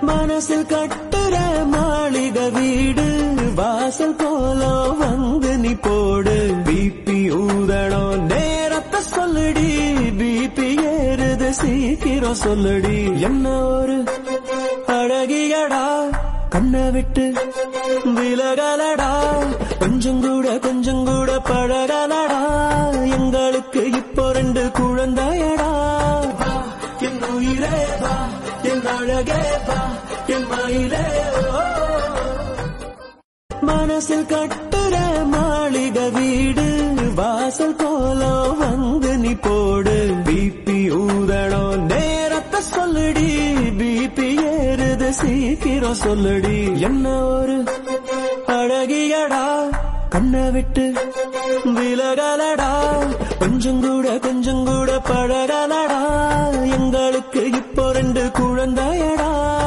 மனசில் கட்டுற மாளிகை வீடு வாசல் கோலம் வந்து நீ போடு பிபி ஊதணும் நேரத்தை சொல்லுடி பிபி ஏறுது சீக்கிரம் சொல்லுடி என்ன ஒரு அழகியடா கண்ணை விட்டு விலகலடா கொஞ்சம் கூட கொஞ்சம் கூட பழகலடா எங்களுக்கு இப்போ ரெண்டு குழந்தையடா வா, என் உயிரே வா என் அழகே வா என் மயிலே ஓ. மனசில் கட்டுற மாளிகை வீடு வாசல் கோலம் வந்து நீ போடு பிபி ஊதணும் நேரத்தை சொல்லுடி பிபி ஏறுது சீக்கிரம் சொல்லுடி என்ன ஒரு அழகியடா கண்ணை விட்டு விலகலடா கொஞ்சம் கூட கொஞ்சம் கூட பழகலடா எங்களுக்கு இப்போ ரெண்டு குழந்தையடா